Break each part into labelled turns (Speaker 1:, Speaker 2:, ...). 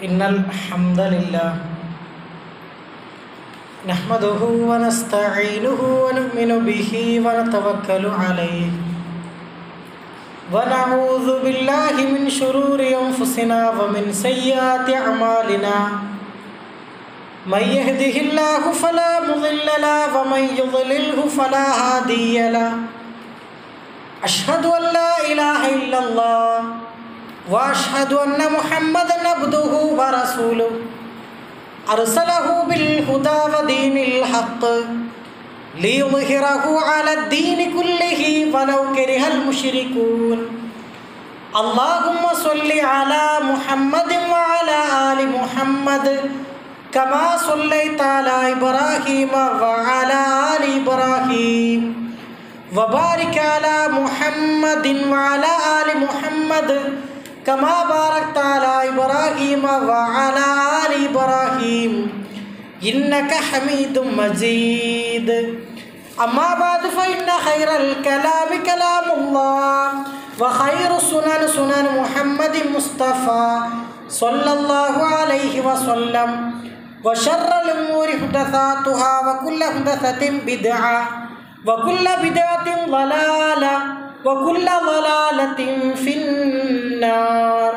Speaker 1: إن الحمد لله نحمده ونستعينه ونؤمن به ونتوكل عليه ونعوذ بالله من شرور أنفسنا ومن سيئات أعمالنا من يهده الله فلا مضل له ومن يضلله فلا هادي له أشهد أن لا إله إلا الله وأشهد أن محمدا عبده ورسوله أرسله بالهدى ودين الحق ليظهره على الدين كله ولو كره المشركون اللهم صل على محمد وعلى آل محمد كما صليت على إبراهيم وعلى آل إبراهيم وبارك على محمد وعلى آل محمد كما باركت على إبراهيم وعلى آل إبراهيم إنك حميد مجيد أما بعد فإن خير الكلام كلام الله وخير السنن سنن محمد مصطفى صلى الله عليه وسلم وشر الأمور محدثاتها وكل محدثة بدعة وكل بدعة ضلالة وكل ضلالة في النار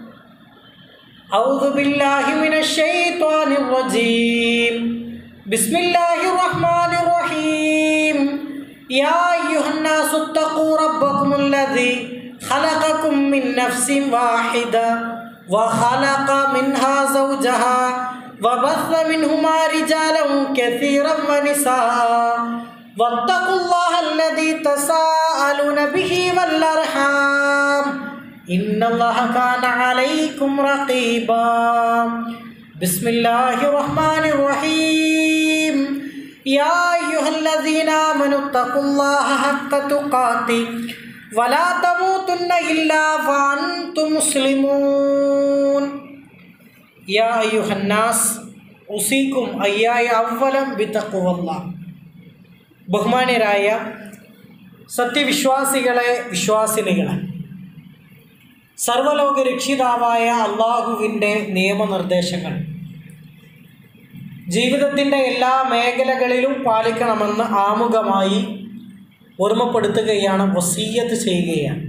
Speaker 1: أعوذ بالله من الشيطان الرجيم بسم الله الرحمن الرحيم يا أيها الناس اتقوا ربكم الذي خلقكم من نفس واحدة وخلق منها زوجها وبث منهما رجالا كثيرا ونساء واتقوا الله الذي تساءلون به والأرحام إن الله كان عليكم رقيبا بسم الله الرحمن الرحيم يا أيها الذين آمنوا اتقوا الله حق تقاته ولا تموتن إلا وأنتم مسلمون يا أيها الناس أوصيكم أياي أولا بتقوى الله ബഹുമാന്യരായ സത്യവിശ്വാസികളെ വിശ്വാസിനികളെ സർവലോക രക്ഷിതാവായ അള്ളാഹുവിൻ്റെ നിയമനിർദ്ദേശങ്ങൾ ജീവിതത്തിൻ്റെ എല്ലാ മേഖലകളിലും പാലിക്കണമെന്ന് ആമുഖമായി ഓർമ്മപ്പെടുത്തുകയാണ് വസീയത്ത് ചെയ്യുകയാണ്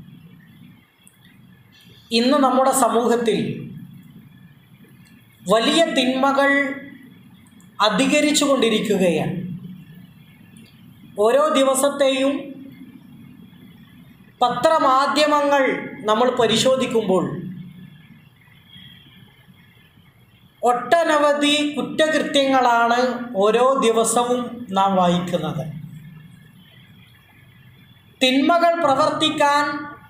Speaker 1: ഇന്ന് നമ്മുടെ സമൂഹത്തിൽ വലിയ തിന്മകൾ അധികരിച്ചു കൊണ്ടിരിക്കുകയാണ് ഓരോ ദിവസത്തെയും പത്രമാധ്യമങ്ങൾ നമ്മൾ പരിശോധിക്കുമ്പോൾ ഒട്ടനവധി കുറ്റകൃത്യങ്ങളാണ് ഓരോ ദിവസവും നാം വായിക്കുന്നത് തിന്മകൾ പ്രവർത്തിക്കാൻ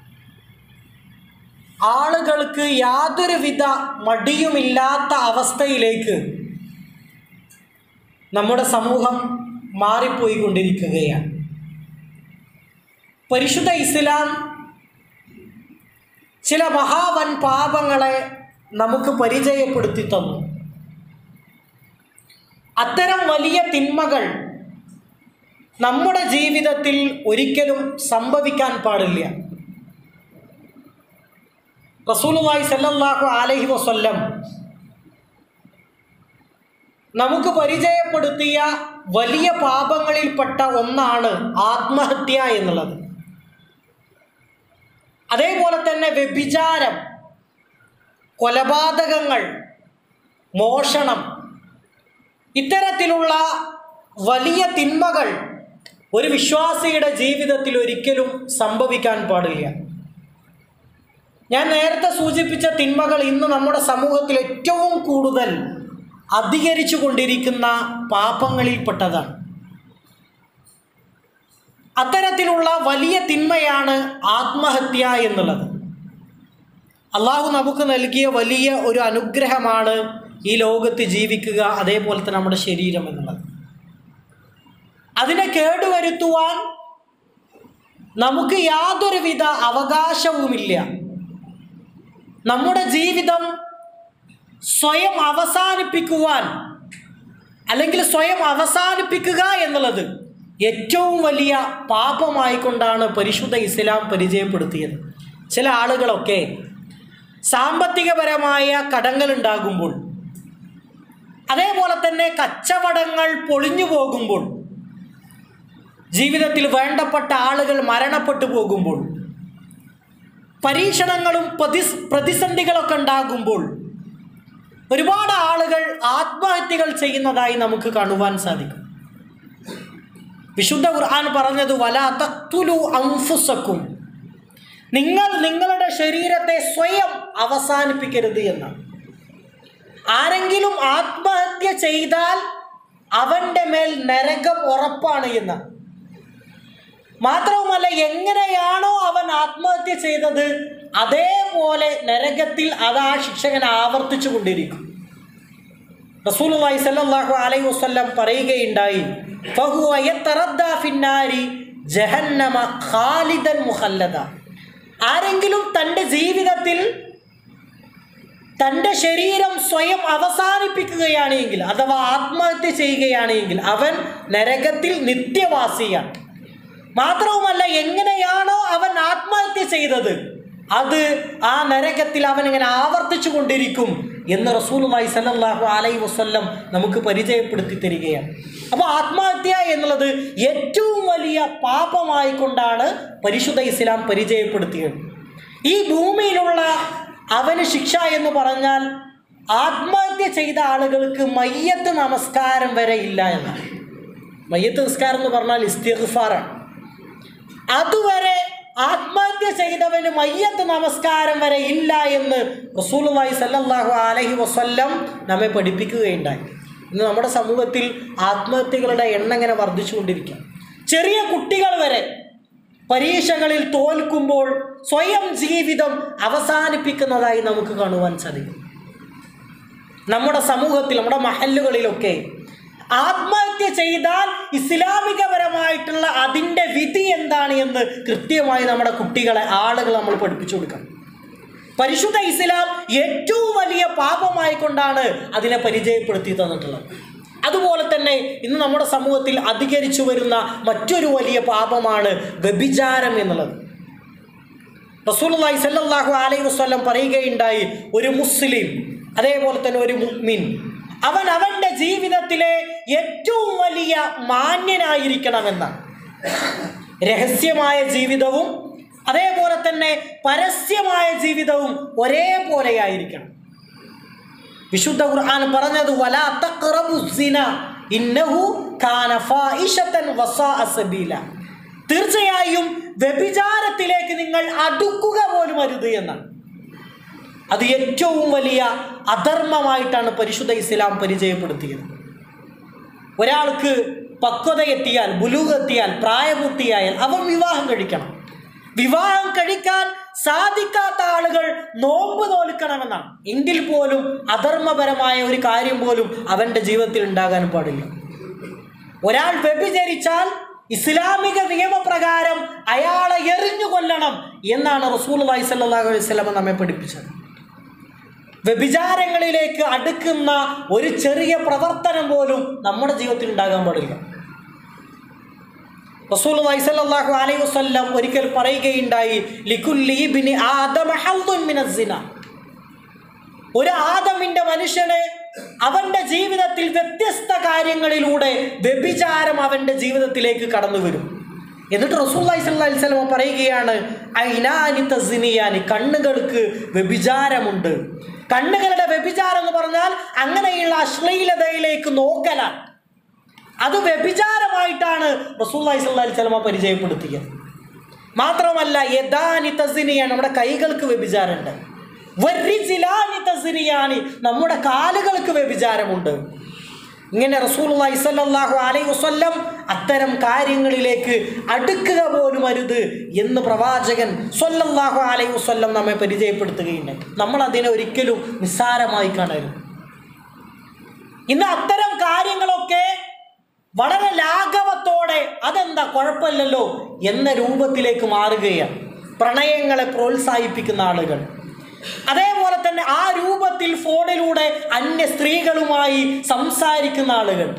Speaker 1: ആളുകൾക്ക് യാതൊരുവിധ മടിയുമില്ലാത്ത അവസ്ഥയിലേക്ക് നമ്മുടെ സമൂഹം മാറിപ്പോയിക്കൊണ്ടിരിക്കുകയാണ് പരിശുദ്ധ ഇസ്ലാം ചില മഹാവൻ പാപങ്ങളെ നമുക്ക് പരിചയപ്പെടുത്തി തന്നു അത്തരം വലിയ തിന്മകൾ നമ്മുടെ ജീവിതത്തിൽ ഒരിക്കലും സംഭവിക്കാൻ പാടില്ല റസൂലുള്ളാഹി സല്ലല്ലാഹു അലൈഹി വസല്ലം നമുക്ക് പരിചയപ്പെടുത്തിയ വലിയ പാപങ്ങളിൽപ്പെട്ട ഒന്നാണ് ആത്മഹത്യ എന്നുള്ളത് അതേപോലെ തന്നെ വ്യഭിചാരം കൊലപാതകങ്ങൾ മോഷണം ഇത്തരത്തിലുള്ള വലിയ തിന്മകൾ ഒരു വിശ്വാസിയുടെ ജീവിതത്തിൽ ഒരിക്കലും സംഭവിക്കാൻ പാടില്ല ഞാൻ നേരത്തെ സൂചിപ്പിച്ച തിന്മകൾ ഇന്ന് നമ്മുടെ സമൂഹത്തിൽ ഏറ്റവും കൂടുതൽ അധികരിച്ചു കൊണ്ടിരിക്കുന്ന പാപങ്ങളിൽപ്പെട്ടതാണ് അത്തരത്തിലുള്ള വലിയ തിന്മയാണ് ആത്മഹത്യ എന്നുള്ളത് അള്ളാഹു നമുക്ക് നൽകിയ വലിയ ഒരു അനുഗ്രഹമാണ് ഈ ലോകത്ത് ജീവിക്കുക അതേപോലെ തന്നെ നമ്മുടെ ശരീരം എന്നുള്ളത് അതിനെ കേടുവരുത്തുവാൻ നമുക്ക് യാതൊരുവിധ അവകാശവുമില്ല നമ്മുടെ ജീവിതം സ്വയം അവസാനിപ്പിക്കുവാൻ അല്ലെങ്കിൽ സ്വയം അവസാനിപ്പിക്കുക എന്നുള്ളത് ഏറ്റവും വലിയ പാപമായിക്കൊണ്ടാണ് പരിശുദ്ധ ഇസ്ലാം പരിചയപ്പെടുത്തിയത് ചില ആളുകളൊക്കെ സാമ്പത്തികപരമായ കടങ്ങൾ ഉണ്ടാകുമ്പോൾ അതേപോലെ തന്നെ കച്ചവടങ്ങൾ പൊളിഞ്ഞു പോകുമ്പോൾ ജീവിതത്തിൽ വേണ്ടപ്പെട്ട ആളുകൾ മരണപ്പെട്ടു പോകുമ്പോൾ പരീക്ഷണങ്ങളും പ്രതി പ്രതിസന്ധികളൊക്കെ ഉണ്ടാകുമ്പോൾ ഒരുപാട് ആളുകൾ ആത്മഹത്യകൾ ചെയ്യുന്നതായി നമുക്ക് കാണുവാൻ സാധിക്കും വിശുദ്ധ ഖുർആൻ പറഞ്ഞത് വല തക്തുലു അംഫുസക്കും നിങ്ങൾ നിങ്ങളുടെ ശരീരത്തെ സ്വയം അവസാനിപ്പിക്കരുത് എന്നാണ് ആരെങ്കിലും ആത്മഹത്യ ചെയ്താൽ അവൻ്റെ മേൽ നരകം ഉറപ്പാണ് എന്ന് മാത്രവുമല്ല എങ്ങനെയാണോ അവൻ ആത്മഹത്യ ചെയ്തത് അതേപോലെ നരകത്തിൽ അത് ആ ശിക്ഷകൻ ആവർത്തിച്ചു കൊണ്ടിരിക്കും റസൂലുള്ളാഹി സ്വല്ലല്ലാഹു അലൈഹി വസല്ലം പറയുകയുണ്ടായി ഫഹുവ യതറദ്ദാ ഫിന്നാരി ജഹന്നമ ഖാലിദൻ മുഖല്ലദ ആരെങ്കിലും തൻ്റെ ജീവിതത്തിൽ തൻ്റെ ശരീരം സ്വയം അവസാനിപ്പിക്കുകയാണെങ്കിൽ അഥവാ ആത്മഹത്യ ചെയ്യുകയാണെങ്കിൽ അവൻ നരകത്തിൽ നിത്യവാസിയാണ് മാത്രവുമല്ല എങ്ങനെയാണോ അവൻ ആത്മഹത്യ ചെയ്തത് അത് ആ നരകത്തിൽ അവൻ ഇങ്ങനെ ആവർത്തിച്ചു കൊണ്ടിരിക്കും എന്ന് റസൂലുള്ളാഹി സല്ലല്ലാഹു അലൈഹി വസല്ലം നമുക്ക് പരിചയപ്പെടുത്തി തരികയാണ് അപ്പോൾ ആത്മഹത്യ എന്നുള്ളത് ഏറ്റവും വലിയ പാപമായിക്കൊണ്ടാണ് പരിശുദ്ധ ഇസ്ലാം പരിചയപ്പെടുത്തിയത് ഈ ഭൂമിയിലുള്ള അവന് ശിക്ഷ എന്ന് പറഞ്ഞാൽ ആത്മഹത്യ ചെയ്ത ആളുകൾക്ക് മയ്യത്ത് നമസ്കാരം വരെ ഇല്ല എന്നാണ് മയ്യത്ത് നമസ്കാരം എന്ന് പറഞ്ഞാൽ ഇസ്തിഗ്ഫാറാണ് അതുവരെ ആത്മഹത്യ ചെയ്തവന് മയ്യത്ത് നമസ്കാരം വരെ ഇല്ല എന്ന് റസൂലുള്ളാഹി സല്ലല്ലാഹു അലൈഹി വസല്ലം നമ്മെ പഠിപ്പിക്കുകയുണ്ടായി ഇന്ന് നമ്മുടെ സമൂഹത്തിൽ ആത്മഹത്യകളുടെ എണ്ണം ഇങ്ങനെ വർദ്ധിച്ചുകൊണ്ടിരിക്കുക ചെറിയ കുട്ടികൾ വരെ പരീക്ഷകളിൽ തോൽക്കുമ്പോൾ സ്വയം ജീവിതം അവസാനിപ്പിക്കുന്നതായി നമുക്ക് കാണുവാൻ സാധിക്കും നമ്മുടെ സമൂഹത്തിൽ നമ്മുടെ മഹല്ലുകളിലൊക്കെ ആത്മഹത്യ ചെയ്താൽ ഇസ്ലാമികപരമായിട്ടുള്ള അതിൻ്റെ വിധി എന്താണ് എന്ന് കൃത്യമായി നമ്മുടെ കുട്ടികളെ ആളുകൾ നമ്മൾ പഠിപ്പിച്ചു കൊടുക്കണം പരിശുദ്ധ ഇസ്ലാം ഏറ്റവും വലിയ പാപമായിക്കൊണ്ടാണ് അതിനെ പരിചയപ്പെടുത്തി തന്നിട്ടുള്ളത് അതുപോലെ തന്നെ ഇന്ന് നമ്മുടെ സമൂഹത്തിൽ അധികരിച്ചു വരുന്ന മറ്റൊരു വലിയ പാപമാണ് വ്യഭിചാരം എന്നുള്ളത് റസൂലുള്ളാഹി സല്ലല്ലാഹു അലൈഹി വസല്ലം പറയുകയുണ്ടായി ഒരു മുസ്ലിം അതേപോലെ തന്നെ ഒരു മുഅ്മിൻ അവൻ അവൻ്റെ ജീവിതത്തിലെ ഏറ്റവും വലിയ മാന്യനായിരിക്കണമെന്നാണ് രഹസ്യമായ ജീവിതവും അതേപോലെ തന്നെ പരസ്യമായ ജീവിതവും ഒരേപോലെയായിരിക്കണം വിശുദ്ധ ഖുർആൻ പറഞ്ഞത് വലാ തഖ്റബു സിന ഇന്നഹു കാന ഫായിഷതൻ വസാഅ സബീല തീർച്ചയായും വ്യഭിചാരത്തിലേക്ക് നിങ്ങൾ അടുക്കുക പോലും അരുത് എന്നാണ് അത് ഏറ്റവും വലിയ അധർമ്മമായിട്ടാണ് പരിശുദ്ധ ഇസ്ലാം പരിചയപ്പെടുത്തിയത് ഒരാൾക്ക് പക്വത എത്തിയാൽ ബുലൂഗ് എത്തിയാൽ പ്രായപൂർത്തിയായാൽ അവൻ വിവാഹം കഴിക്കണം വിവാഹം കഴിക്കാൻ സാധിക്കാത്ത ആളുകൾ നോമ്പ് തോൽക്കണമെന്നാണ് എങ്കിൽ പോലും അധർമ്മപരമായ ഒരു കാര്യം പോലും അവൻ്റെ ജീവിതത്തിൽ ഉണ്ടാകാൻ പാടില്ല ഒരാൾ വ്യഭിചരിച്ചാൽ ഇസ്ലാമിക നിയമപ്രകാരം അയാളെ എറിഞ്ഞു കൊല്ലണം എന്നാണ് റസൂൽ അലൈഹി സ്വല്ലല്ലാഹു അലൈഹി വസല്ലം നമ്മെ പഠിപ്പിച്ചത് വ്യഭിചാരങ്ങളിലേക്ക് അടുക്കുന്ന ഒരു ചെറിയ പ്രവർത്തനം പോലും നമ്മുടെ ജീവിതത്തിൽ ഉണ്ടാകാൻ പാടില്ല റസൂൽ സല്ലല്ലാഹു അലൈഹി വസല്ലം ഒരിക്കൽ പറയുകയുണ്ടായി ലികുല്ലി ഇബ്നി ആദമ ഹൗദുൻ മിനസ് സിന ഒരു ആദമിന്റെ മനുഷ്യന് അവന്റെ ജീവിതത്തിൽ വ്യത്യസ്ത കാര്യങ്ങളിലൂടെ വ്യഭിചാരം അവന്റെ ജീവിതത്തിലേക്ക് കടന്നു വരും എന്നിട്ട് റസൂല്ലി സ്വല്ലി സ്വലമ പറയുകയാണ് ഐനാനി തസിനിയാനി കണ്ണുകൾക്ക് വ്യഭിചാരമുണ്ട് കണ്ണുകളുടെ വ്യഭിചാരം എന്ന് പറഞ്ഞാൽ അങ്ങനെയുള്ള അശ്ലീലതയിലേക്ക് നോക്കലാണ് അത് വ്യഭിചാരമായിട്ടാണ് റസൂല്ലി സ്വല്ലി സ്വലമ പരിചയപ്പെടുത്തിയത് മാത്രമല്ല യഥാനി തസിനിയാണ് നമ്മുടെ കൈകൾക്ക് വ്യഭിചാരമുണ്ട് വരിജിലാനി തസിനിയാനി നമ്മുടെ കാലുകൾക്ക് വ്യഭിചാരമുണ്ട് ഇങ്ങനെ റസൂലുള്ളാഹി സ്വല്ലല്ലാഹു അലൈഹി വസല്ലം അത്തരം കാര്യങ്ങളിലേക്ക് അടുക്കുക പോലും അരുത് എന്ന് പ്രവാചകൻ സ്വല്ലല്ലാഹു അലൈഹി വസല്ലം നമ്മെ പരിചയപ്പെടുത്തുകയുണ്ട് നമ്മൾ അതിനെ ഒരിക്കലും നിസ്സാരമായി കാണരുത് ഇന്ന് അത്തരം കാര്യങ്ങളൊക്കെ വളരെ ലാഘവത്തോടെ അതെന്താ കുഴപ്പമില്ലല്ലോ എന്ന രൂപത്തിലേക്ക് മാറുകയാണ് പ്രണയങ്ങളെ പ്രോത്സാഹിപ്പിക്കുന്ന ആളുകൾ അതേപോലെ തന്നെ ആ രൂപത്തിൽ ഫോണിലൂടെ അന്യ സ്ത്രീകളുമായി സംസാരിക്കുന്ന ആളുകൾ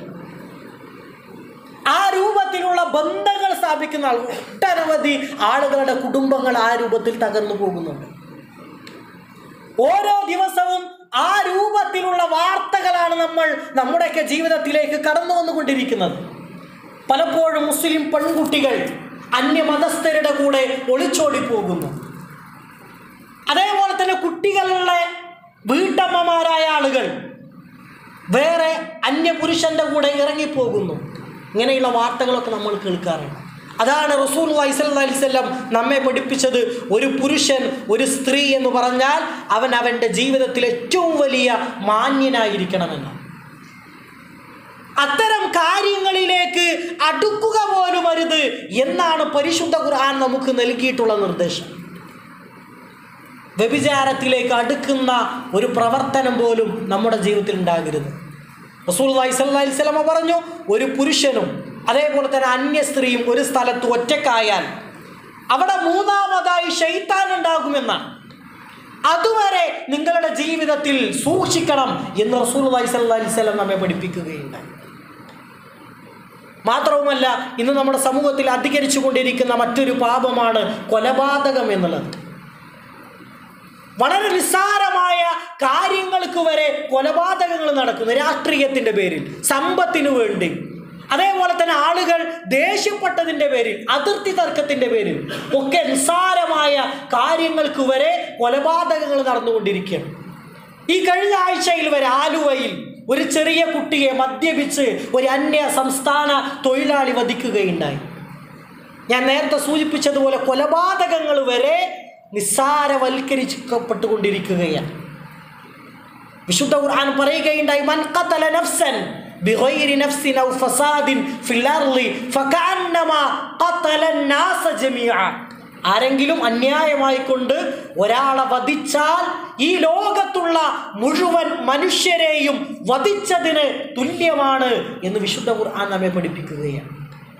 Speaker 1: ആ രൂപത്തിലുള്ള ബന്ധങ്ങൾ സ്ഥാപിക്കുന്ന ആളുകൾ ഒട്ടനവധി ആളുകളുടെ കുടുംബങ്ങൾ ആ രൂപത്തിൽ തകർന്നു പോകുന്നുണ്ട് ഓരോ ദിവസവും ആ രൂപത്തിലുള്ള വാർത്തകളാണ് നമ്മൾ നമ്മുടെയൊക്കെ ജീവിതത്തിലേക്ക് കടന്നു വന്നുകൊണ്ടിരിക്കുന്നത് പലപ്പോഴും മുസ്ലിം പെൺകുട്ടികൾ അന്യമതസ്ഥരുടെ കൂടെ ഒളിച്ചോടി പോകുന്നു അതേപോലെ തന്നെ കുട്ടികളുടെ വീട്ടമ്മമാരായ ആളുകൾ വേറെ അന്യപുരുഷന്റെ കൂടെ ഇറങ്ങിപ്പോകുന്നു ഇങ്ങനെയുള്ള വാർത്തകളൊക്കെ നമ്മൾ കേൾക്കാറുണ്ട് അതാണ് റസൂൽ വൈസല്ലം നമ്മെ പഠിപ്പിച്ചത് ഒരു പുരുഷൻ ഒരു സ്ത്രീ എന്ന് പറഞ്ഞാൽ അവൻ അവൻ്റെ ജീവിതത്തിൽ ഏറ്റവും വലിയ മാന്യനായിരിക്കണമെന്ന് അത്തരം കാര്യങ്ങളിലേക്ക് അടുക്കുക പോലും അരുത് എന്നാണ് പരിശുദ്ധ ഖുർആൻ നമുക്ക് നൽകിയിട്ടുള്ള നിർദ്ദേശം വ്യഭിചാരത്തിലേക്ക് അടുക്കുന്ന ഒരു പ്രവർത്തനം പോലും നമ്മുടെ ജീവിതത്തിൽ ഉണ്ടാകരുത് റസൂൽ വൈസല്ലമ പറഞ്ഞു ഒരു പുരുഷനും അതേപോലെ തന്നെ അന്യ സ്ത്രീയും ഒരു സ്ഥലത്ത് ഒറ്റക്കായാൽ അവിടെ മൂന്നാമതായി ഷെയ്ത്താൻ ഉണ്ടാകുമെന്നാണ് അതുവരെ നിങ്ങളുടെ ജീവിതത്തിൽ സൂക്ഷിക്കണം എന്ന് റസൂൽ വൈസല്ലം നമ്മെ പഠിപ്പിക്കുകയുണ്ടായി മാത്രവുമല്ല ഇന്ന് നമ്മുടെ സമൂഹത്തിൽ അധികരിച്ചു കൊണ്ടിരിക്കുന്ന മറ്റൊരു പാപമാണ് കൊലപാതകം എന്നുള്ളത് വളരെ നിസ്സാരമായ കാര്യങ്ങൾക്ക് വരെ കൊലപാതകങ്ങൾ നടക്കുന്നു രാഷ്ട്രീയത്തിൻ്റെ പേരിൽ സമ്പത്തിനു വേണ്ടി അതേപോലെ തന്നെ ആളുകൾ ദേഷ്യപ്പെട്ടതിൻ്റെ പേരിൽ അതിർത്തി തർക്കത്തിൻ്റെ പേരിൽ ഒക്കെ നിസ്സാരമായ കാര്യങ്ങൾക്ക് വരെ കൊലപാതകങ്ങൾ നടന്നുകൊണ്ടിരിക്കുകയാണ് ഈ കഴിഞ്ഞ ആഴ്ചയിൽ വരെ ആലുവയിൽ ഒരു ചെറിയ കുട്ടിയെ മദ്യപിച്ച് ഒരു അന്യ സംസ്ഥാന തൊഴിലാളി വധിക്കുകയുണ്ടായി ഞാൻ നേരത്തെ സൂചിപ്പിച്ചതുപോലെ കൊലപാതകങ്ങൾ വരെ നിസ്സാരവൽക്കരിക്കപ്പെട്ടുകൊണ്ടിരിക്കുകയാണ് വിശുദ്ധ ഖുർആൻ പറയുകയുണ്ടായി മൻ ഖതല നഫ്സൻ ബിഗൈരി നഫ്സിൻ ഔ ഫസാദിൻ ഫിൽ അർളി ഫകഅന്നമാ ഖതല الناس ജമീഅ ആരെങ്കിലും അന്യായമായി കൊണ്ട് ഒരാളെ വധിച്ചാൽ ഈ ലോകത്തുള്ള മുഴുവൻ മനുഷ്യരെയും വധിച്ചതിന് തുല്യമാണ് എന്ന് വിശുദ്ധ ഖുർആൻ നമ്മെ പഠിപ്പിക്കുകയാണ്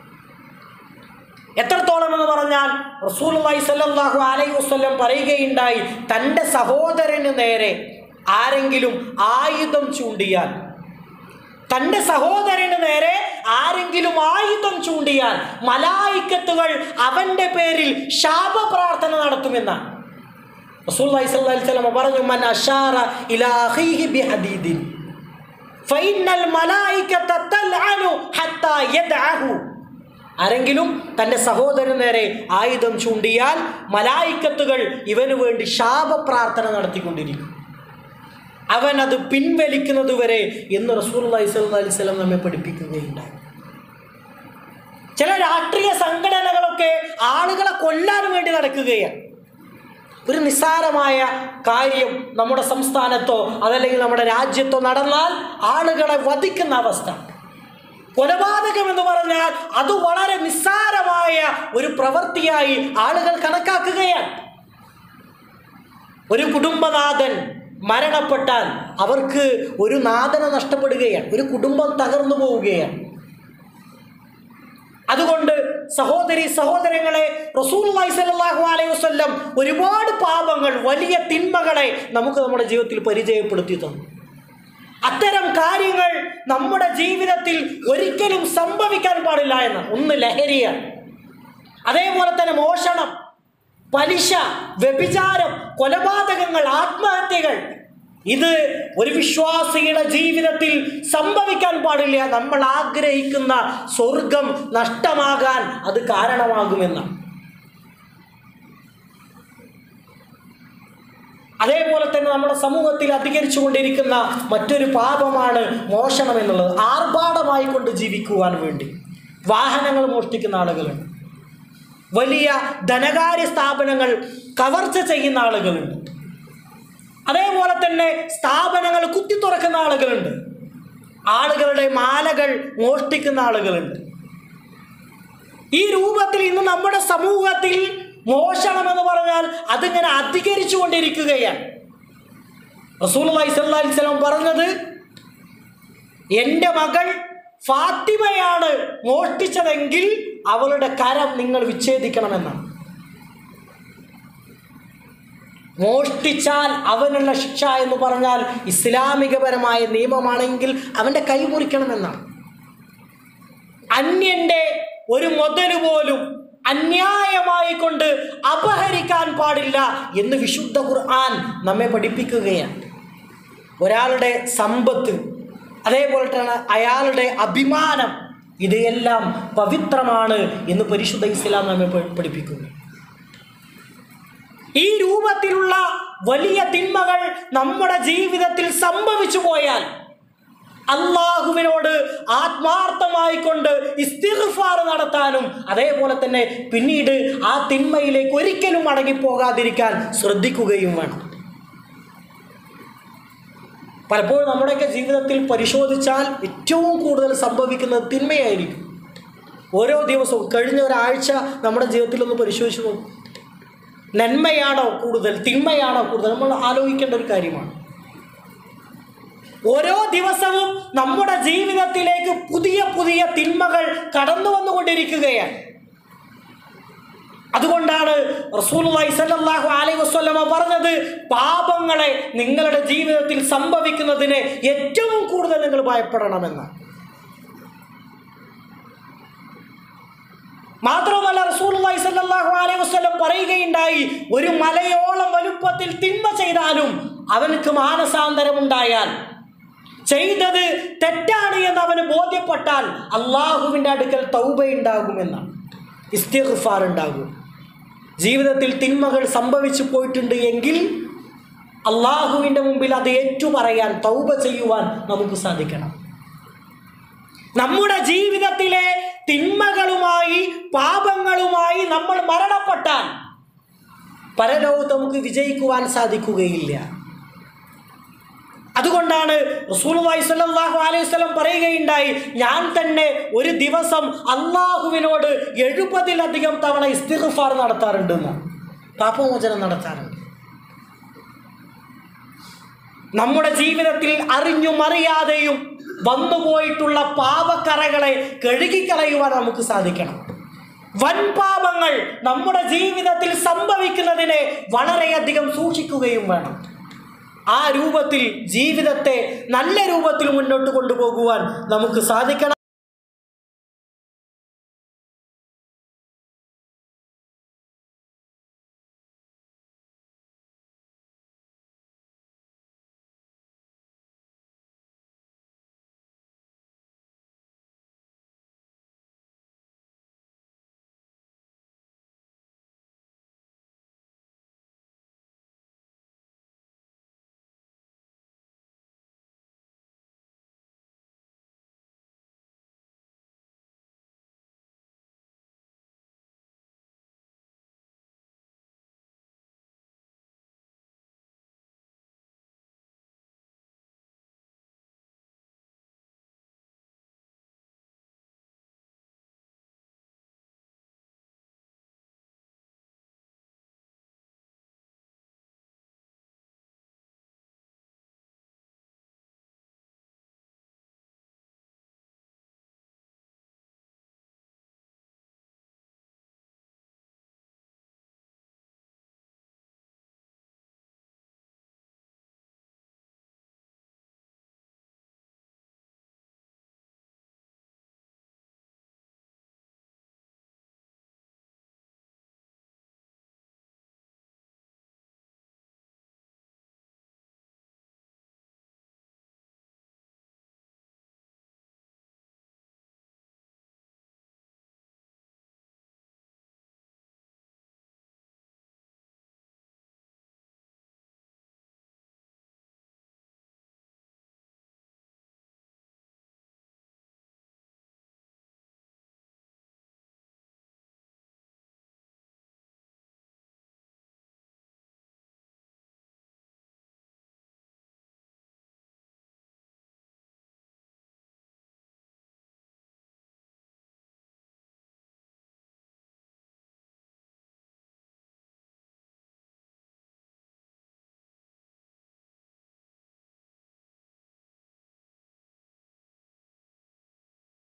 Speaker 1: എത്രത്തോളം എന്ന് പറഞ്ഞാൽ റസൂലുള്ളാഹി സ്വല്ലല്ലാഹു അലൈഹി വസല്ലം പറയുകയുണ്ടായി തൻ്റെ സഹോദരന് നേരെ ആരെങ്കിലും ആയുധം ചൂണ്ടിയാൽ തൻ്റെ സഹോദരന് നേരെ ആരെങ്കിലും ആയുധം ചൂണ്ടിയാൽ മലായിക്കത്തുകൾ അവൻ്റെ പേരിൽ ശാപപ്രാർത്ഥന നടത്തുമെന്നാണ് റസൂലുള്ളാഹി സ്വല്ലല്ലാഹു അലൈഹി വസല്ലം പറഞ്ഞു മൻ അഷാറ ഇലാ അഖീഹി ബിഹദീദിൻ ഫഇന്നൽ മലായികത തൽഅനു ഹത്താ യദ്അഹു ആരെങ്കിലും തൻ്റെ സഹോദരന് നേരെ ആയുധം ചൂണ്ടിയാൽ മലായിക്കത്തുകൾ ഇവന് വേണ്ടി ശാപപ്രാർത്ഥന നടത്തിക്കൊണ്ടിരിക്കും അവൻ അത് പിൻവലിക്കുന്നത് വരെ എന്ന് റസൂൽ അലൈഹി സ്വലം നമ്മെ പഠിപ്പിക്കുകയുണ്ടായി ചില രാഷ്ട്രീയ സംഘടനകളൊക്കെ ആളുകളെ കൊല്ലാൻ വേണ്ടി നടക്കുകയാണ് ഒരു നിസ്സാരമായ കാര്യം നമ്മുടെ സംസ്ഥാനത്തോ അതല്ലെങ്കിൽ നമ്മുടെ രാജ്യത്തോ നടന്നാൽ ആളുകളെ വധിക്കുന്ന അവസ്ഥ കൊലപാതകം എന്ന് പറഞ്ഞാൽ അത് വളരെ നിസ്സാരമായ ഒരു പ്രവൃത്തിയായി ആളുകൾ കണക്കാക്കുകയാണ് ഒരു കുടുംബനാഥൻ മരണപ്പെട്ടാൽ അവർക്ക് ഒരു നാഥനെ നഷ്ടപ്പെടുകയാണ് ഒരു കുടുംബം തകർന്നു പോവുകയാണ് അതുകൊണ്ട് സഹോദരി സഹോദരങ്ങളെ റസൂലുള്ളാഹി സ്വല്ലല്ലാഹു അലൈഹി വസല്ലം ഒരുപാട് പാപങ്ങൾ വലിയ തിന്മകളെ നമുക്ക് നമ്മുടെ ജീവിതത്തിൽ പരിചയപ്പെടുത്തി തന്നു അത്തരം കാര്യങ്ങൾ നമ്മുടെ ജീവിതത്തിൽ ഒരിക്കലും സംഭവിക്കാൻ പാടില്ല എന്ന് ഒന്ന് ലഹരിയാണ് അതേപോലെ തന്നെ മോഷണം പലിശ വ്യഭിചാരം കൊലപാതകങ്ങൾ ആത്മഹത്യകൾ ഇത് ഒരു വിശ്വാസിയുടെ ജീവിതത്തിൽ സംഭവിക്കാൻ പാടില്ല നമ്മൾ ആഗ്രഹിക്കുന്ന സ്വർഗം നഷ്ടമാകാൻ അത് കാരണമാകുമെന്നാണ് അതേപോലെ തന്നെ നമ്മുടെ സമൂഹത്തിൽ അധികരിച്ചു കൊണ്ടിരിക്കുന്ന മറ്റൊരു പാപമാണ് മോഷണം എന്നുള്ളത് ആർഭാടമായി കൊണ്ട് ജീവിക്കുവാൻ വേണ്ടി വാഹനങ്ങൾ മോഷ്ടിക്കുന്ന ആളുകളുണ്ട് വലിയ ധനകാര്യ സ്ഥാപനങ്ങൾ കവർച്ച ചെയ്യുന്ന ആളുകളുണ്ട് അതേപോലെ തന്നെ സ്ഥാപനങ്ങൾ കുത്തി തുറക്കുന്ന ആളുകളുണ്ട് ആളുകളുടെ മാലകൾ മോഷ്ടിക്കുന്ന ആളുകളുണ്ട് ഈ രൂപത്തിൽ ഇന്ന് നമ്മുടെ സമൂഹത്തിൽ മോഷണം എന്ന് പറഞ്ഞാൽ അതിങ്ങനെ അധികരിച്ചു കൊണ്ടിരിക്കുകയാണ് റസൂൽ അലൈഹിസ്ലാം പറഞ്ഞത് എൻ്റെ മകൾ ഫാത്തിമയാണ് മോഷ്ടിച്ചതെങ്കിൽ അവളുടെ കരം നിങ്ങൾ വിച്ഛേദിക്കണമെന്നാണ് മോഷ്ടിച്ചാൽ അവനുള്ള ശിക്ഷ എന്ന് പറഞ്ഞാൽ ഇസ്ലാമികപരമായ നിയമമാണെങ്കിൽ അവൻ്റെ കൈ മുറിക്കണമെന്നാണ് അന്യൻ്റെ ഒരു മുതല് പോലും അന്യായമായി കൊണ്ട് അപഹരിക്കാൻ പാടില്ല എന്ന് വിശുദ്ധ ഖുർആൻ നമ്മെ പഠിപ്പിക്കുകയാണ് ഒരാളുടെ സമ്പത്ത് അതേപോലെ തന്നെ അയാളുടെ അഭിമാനം ഇതെല്ലാം പവിത്രമാണ് എന്ന് പരിശുദ്ധ ഇസ്ലാം നമ്മെ പഠി- പഠിപ്പിക്കുന്നു ഈ രൂപത്തിലുള്ള വലിയ തിന്മകൾ നമ്മുടെ ജീവിതത്തിൽ സംഭവിച്ചു പോയാൽ അള്ളാഹുവിനോട് ആത്മാർത്ഥമായി കൊണ്ട് ഇസ്തിഗ്ഫാർ നടത്താനും അതേപോലെ തന്നെ പിന്നീട് ആ തിന്മയിലേക്ക് ഒരിക്കലും മടങ്ങിപ്പോകാതിരിക്കാൻ ശ്രദ്ധിക്കുകയും വേണം പലപ്പോഴും നമ്മുടെയൊക്കെ ജീവിതത്തിൽ പരിശോധിച്ചാൽ ഏറ്റവും കൂടുതൽ സംഭവിക്കുന്നത് തിന്മയായിരിക്കും ഓരോ ദിവസവും കഴിഞ്ഞ ഒരാഴ്ച നമ്മുടെ ജീവിതത്തിൽ ഒന്ന് പരിശോധിച്ച് നോക്കും നന്മയാണോ കൂടുതൽ തിന്മയാണോ കൂടുതൽ നമ്മൾ ആലോചിക്കേണ്ട ഒരു കാര്യമാണ് ഓരോ ദിവസവും നമ്മുടെ ജീവിതത്തിലേക്ക് പുതിയ പുതിയ തിന്മകൾ കടന്നു വന്നുകൊണ്ടിരിക്കുകയാണ് അതുകൊണ്ടാണ് റസൂലുള്ളാഹി സ്വല്ലല്ലാഹു അലൈഹി വസല്ലമ പറഞ്ഞത് പാപങ്ങളെ നിങ്ങളുടെ ജീവിതത്തിൽ സംഭവിക്കുന്നതിന് ഏറ്റവും കൂടുതൽ നിങ്ങൾ ഭയപ്പെടണമെന്ന് മാത്രമല്ല റസൂലുള്ളാഹി സ്വല്ലല്ലാഹു അലൈഹി വസല്ലം പറയുകയുണ്ടായി ഒരു മലയോളം വലുപ്പത്തിൽ തിന്മ ചെയ്താലും അവനക്ക് മാനസാന്തരമുണ്ടായാൽ ചെയ്തത് തെറ്റാണ് എന്ന് അവന് ബോധ്യപ്പെട്ടാൽ അള്ളാഹുവിൻ്റെ അടുക്കൽ തൗബയുണ്ടാകുമെന്നാണ് ഇസ്തിഗ്ഫാർ ഉണ്ടാകും ജീവിതത്തിൽ തിന്മകൾ സംഭവിച്ചു പോയിട്ടുണ്ട് എങ്കിൽ അള്ളാഹുവിൻ്റെ മുമ്പിൽ അത് ഏറ്റുപറയാൻ തൗബ ചെയ്യുവാൻ നമുക്ക് സാധിക്കണം നമ്മുടെ ജീവിതത്തിലെ തിന്മകളുമായി പാപങ്ങളുമായി നമ്മൾ മരണപ്പെട്ടാൽ പരലോകത്ത് നമുക്ക് വിജയിക്കുവാൻ സാധിക്കുകയില്ല അതുകൊണ്ടാണ് റസൂലുള്ളാഹി സ്വല്ലല്ലാഹു അലൈഹി വസല്ലം പറയുകയുണ്ടായി ഞാൻ തന്നെ ഒരു ദിവസം അള്ളാഹുവിനോട് എഴുപതിലധികം തവണ ഇസ്തിഗ്ഫാർ നടത്താറുണ്ടെന്ന് പാപമോചനം നടത്താറുണ്ട് നമ്മുടെ ജീവിതത്തിൽ അറിഞ്ഞും അറിയാതെയും വന്നുപോയിട്ടുള്ള പാപക്കറകളെ കഴുകിക്കളയുവാൻ നമുക്ക് സാധിക്കണം വൻ പാപങ്ങൾ നമ്മുടെ ജീവിതത്തിൽ സംഭവിക്കുന്നതിനെ വളരെയധികം സൂക്ഷിക്കുകയും വേണം ആ രൂപത്തിൽ ജീവിതത്തെ നല്ല രൂപത്തിൽ മുന്നോട്ട് കൊണ്ടുപോകുവാൻ നമുക്ക് സാധിക്കണം